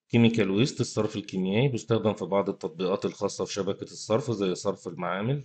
كيميكال ويست الصرف الكيميائي بيستخدم في بعض التطبيقات الخاصة في شبكة الصرف زي صرف المعامل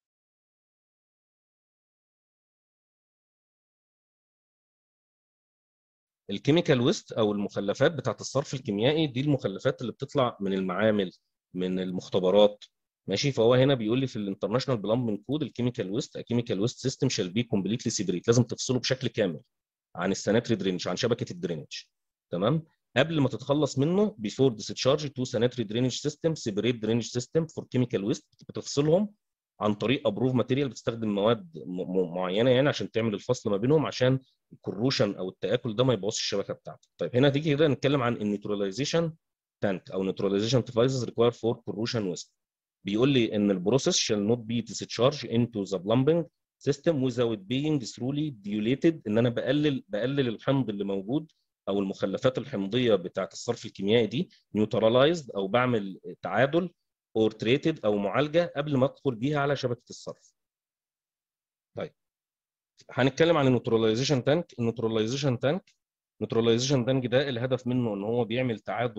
الكيميكال ويست او المخلفات بتاعت الصرف الكيميائي دي المخلفات اللي بتطلع من المعامل من المختبرات ماشي فهو هنا بيقول لي في الانترناشونال بلمبنج كود الكيميكال ويست كيميكال ويست سيستم شال بي كومبليتلي سيبريت لازم تفصله بشكل كامل عن السانيتري درينج عن شبكه الدرينج تمام قبل ما تتخلص منه بيفور ديسشارج تو سانيتري درينج سيستم سيبريت درينج سيستم فور كيميكال ويست بتفصلهم عن طريق ابروف ماتيريال بتستخدم مواد معينه يعني عشان تعمل الفصل ما بينهم عشان الكروشن او التاكل ده ما يبوظش الشبكه بتاعتك طيب هنا تيجي كده نتكلم عن النيوتراليزيشن تانك او نيوتراليزيشن ديفايسز ريكواير فور كروشن ويست بيقول لي ان البروسيس shall not be discharged into the plumbing system without being thoroughly diluted ان انا بقلل بقلل الحمض اللي موجود او المخلفات الحمضيه بتاعت الصرف الكيميائي دي نيوتراليزد او بعمل تعادل اور تريتد او معالجه قبل ما ادخل بيها على شبكه الصرف. طيب هنتكلم عن النيوتراليزيشن تانك، النيوتراليزيشن تانك النيوتراليزيشن تانك ده الهدف منه ان هو بيعمل تعادل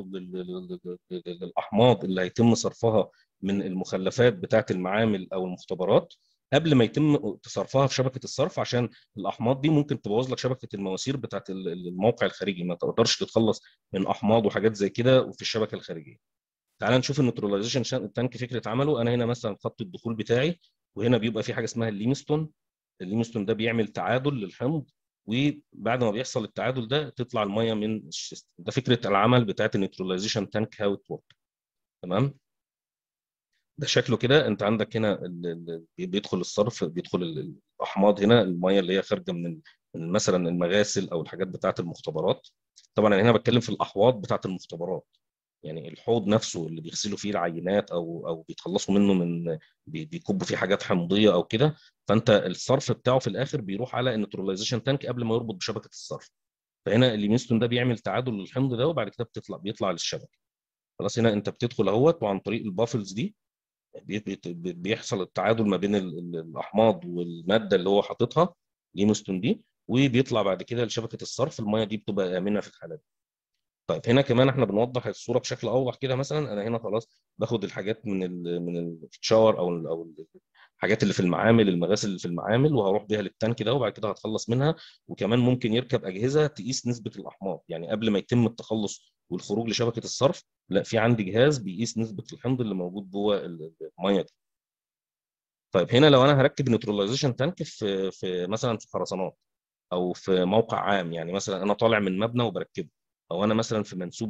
للاحماض اللي هيتم صرفها من المخلفات بتاعه المعامل او المختبرات قبل ما يتم صرفها في شبكه الصرف عشان الاحماض دي ممكن تبوظ لك شبكه المواسير بتاعه الموقع الخارجي ما تقدرش تتخلص من احماض وحاجات زي كده في الشبكه الخارجيه. تعال نشوف النيوتراليزيشن تانك فكره عمله انا هنا مثلا خط الدخول بتاعي وهنا بيبقى في حاجه اسمها الليمستون الليمستون ده بيعمل تعادل للحمض وبعد ما بيحصل التعادل ده تطلع الميه من السيستم ده فكره العمل بتاعت النيوتراليزيشن تانك هاو ات ورك تمام ده شكله كده انت عندك هنا بيدخل الصرف بيدخل الاحماض هنا الميه اللي هي خارجه من مثلا المغاسل او الحاجات بتاعه المختبرات طبعا انا هنا بتكلم في الاحواض بتاعه المختبرات يعني الحوض نفسه اللي بيغسلوا فيه العينات او او بيتخلصوا منه من بيكبوا فيه حاجات حمضيه او كده فانت الصرف بتاعه في الاخر بيروح على النيوتراليزيشن تانك قبل ما يربط بشبكه الصرف فهنا الليميستون ده بيعمل تعادل للحمض ده وبعد كده بتطلع بيطلع للشبكه خلاص هنا انت بتدخل اهوت وعن طريق البافلز دي بيحصل التعادل ما بين الاحماض والماده اللي هو حاططها ليمستون دي وبيطلع بعد كده لشبكه الصرف الميه دي بتبقى امنه في الحاله دي طيب هنا كمان احنا بنوضح الصوره بشكل اوضح كده مثلا انا هنا خلاص باخد الحاجات من ال من الشاور او ال او الحاجات اللي في المعامل المغاسل اللي في المعامل وهروح بيها للتانك ده وبعد كده هتخلص منها وكمان ممكن يركب اجهزه تقيس نسبه الاحماض يعني قبل ما يتم التخلص والخروج لشبكه الصرف لا في عندي جهاز بيقيس نسبه الحمض اللي موجود جوه الميه دي طيب هنا لو انا هركب نيوتراليزيشن تانك في في مثلا في خرسانات او في موقع عام يعني مثلا انا طالع من مبنى وبركبه او انا مثلا في منسوب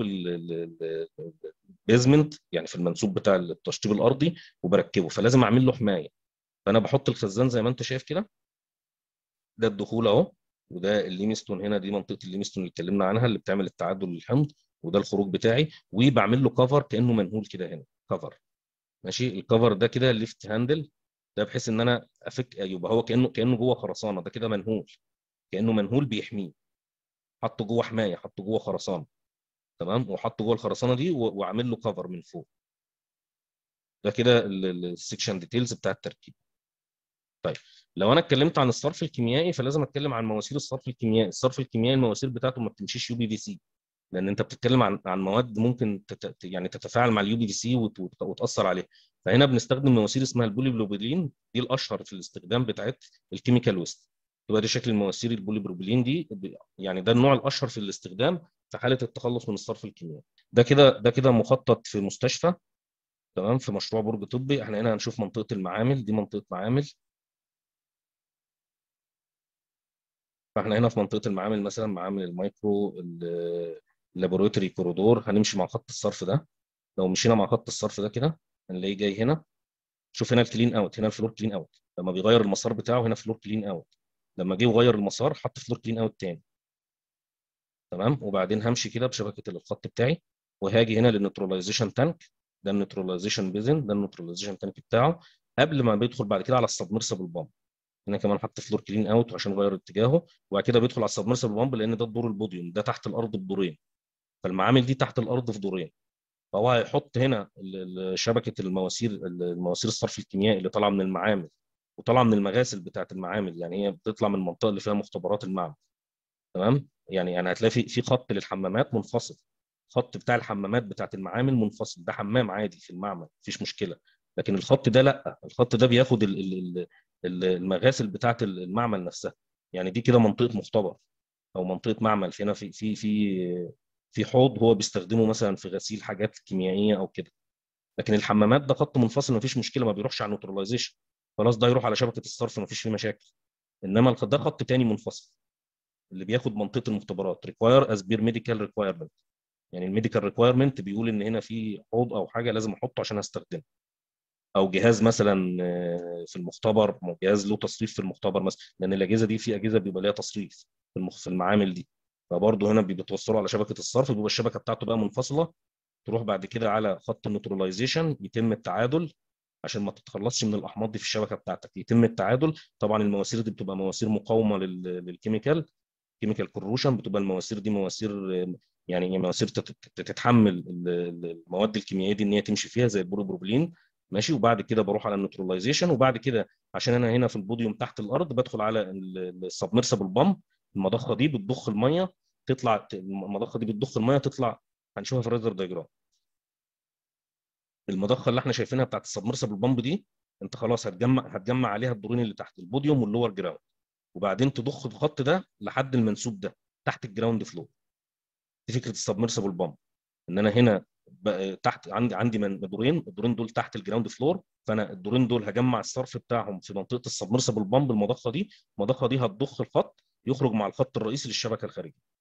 البيزمنت يعني في المنسوب بتاع التشطيب الارضي وبركبه فلازم اعمل له حمايه فانا بحط الخزان زي ما انت شايف كده ده الدخول اهو وده الليمستون هنا دي منطقه الليمستون اللي اتكلمنا عنها اللي بتعمل التعادل للحمض وده الخروج بتاعي وبعمل له كفر كانه منهول كده هنا كفر ماشي الكفر ده كده ليفت هاندل ده بحيث ان انا افك يبقى هو كانه كانه جوه خرسانه ده كده منهول كانه منهول بيحميه حطه جوه حمايه حطه جوه خرسانه تمام وحطه جوه الخرسانه دي وعامل له كفر من فوق ده كده السكشن ديتيلز بتاع التركيب طيب لو انا اتكلمت عن الصرف الكيميائي فلازم اتكلم عن مواسير الصرف الكيميائي الصرف الكيميائي المواسير بتاعته ما بتمشيش يو بي في سي لان انت بتتكلم عن عن مواد ممكن تت... يعني تتفاعل مع اليو بي في سي وت... وتاثر عليه فهنا بنستخدم مواسير اسمها البوليبروبيلين دي الاشهر في الاستخدام بتاعت الكيميكال ويست يبقى ده شكل المواسير البوليبروبيلين دي يعني ده النوع الاشهر في الاستخدام في حاله التخلص من الصرف الكيميائي ده كده ده كده مخطط في مستشفى تمام في مشروع برج طبي احنا هنا هنشوف منطقه المعامل دي منطقه معامل فاحنا هنا في منطقه المعامل مثلا معامل المايكرو اللابوراتوري كوريدور هنمشي مع خط الصرف ده لو مشينا مع خط الصرف ده كده هنلاقيه جاي هنا شوف هنا الكلين اوت هنا الفلور كلين اوت لما بيغير المسار بتاعه هنا فلور كلين اوت لما جه وغير المسار حط فلور كلين اوت تاني تمام وبعدين همشي كده بشبكه الخط بتاعي وهاجي هنا للنيوتراليزيشن تانك ده النيوتراليزيشن بيزن ده النيوتراليزيشن تانك بتاعه قبل ما بيدخل بعد كده على السبمرسبل بامب هنا كمان حط فلور كلين اوت عشان يغير اتجاهه وبعد كده بيدخل على السبمرسبل بامب لان ده الدور البوديوم ده تحت الارض بدورين فالمعامل دي تحت الارض في دورين فهو هيحط هنا شبكه المواسير المواسير الصرف الكيميائي اللي طالعه من المعامل وطالعه من المغاسل بتاعه المعامل يعني هي بتطلع من المنطقه اللي فيها مختبرات المعمل تمام يعني يعني هتلاقي في في خط للحمامات منفصل الخط بتاع الحمامات بتاعت المعامل منفصل ده حمام عادي في المعمل مفيش مشكله لكن الخط ده لا الخط ده بياخد ال- ال- ال- المغاسل بتاعت المعمل نفسها يعني دي كده منطقه مختبر او منطقه معمل هنا في في في في حوض هو بيستخدمه مثلا في غسيل حاجات كيميائيه او كده لكن الحمامات ده خط منفصل مفيش مشكله ما بيروحش على النيوتراليزيشن خلاص ده يروح على شبكه الصرف مفيش فيه مشاكل انما الخ- ده خط تاني منفصل اللي بياخد منطقه المختبرات ريكواير از بير ميديكال ريكوايرمنت يعني الميديكال ريكوايرمنت بيقول ان هنا في حوض او حاجه لازم احطه عشان استخدمه او جهاز مثلا آه، في المختبر جهاز له تصريف في المختبر مثلا لان الاجهزه دي في اجهزه بيبقى ليها تصريف في المخ- في المعامل دي فبرضه هنا بيتوصلوا على شبكه الصرف بيبقى الشبكه بتاعته بقى منفصله تروح بعد كده على خط النيوتراليزيشن يتم التعادل عشان ما تتخلصش من الاحماض دي في الشبكه بتاعتك يتم التعادل طبعا المواسير دي بتبقى مواسير مقاومه لل- للكيميكال كيميكال كروشن بتبقى المواسير دي مواسير آه، يعني مواسير تت- تتحمل ال- ال- المواد الكيميائيه دي ان هي تمشي فيها زي البروبروبلين ماشي وبعد كده بروح على النيوتراليزيشن وبعد كده عشان انا هنا في البوديوم تحت الارض بدخل على السبمرسبل بامب المضخه دي بتضخ الميه تطلع المضخه دي بتضخ الميه تطلع هنشوفها في الريزر دايجرام المضخه اللي احنا شايفينها بتاعت السبمرسبل بامب دي انت خلاص هتجمع هتجمع عليها الدورين اللي تحت البوديوم واللور جراوند وبعدين تضخ الخط ده لحد المنسوب ده تحت الجراوند فلور دي فكره السبمرسبل بامب ان انا هنا ب- تحت عندي عندي من دورين الدورين دول تحت الجراوند فلور فانا الدورين دول هجمع الصرف بتاعهم في منطقه السبمرسبل بامب المضخه دي المضخه دي هتضخ الخط يخرج مع الخط الرئيسي للشبكه الخارجيه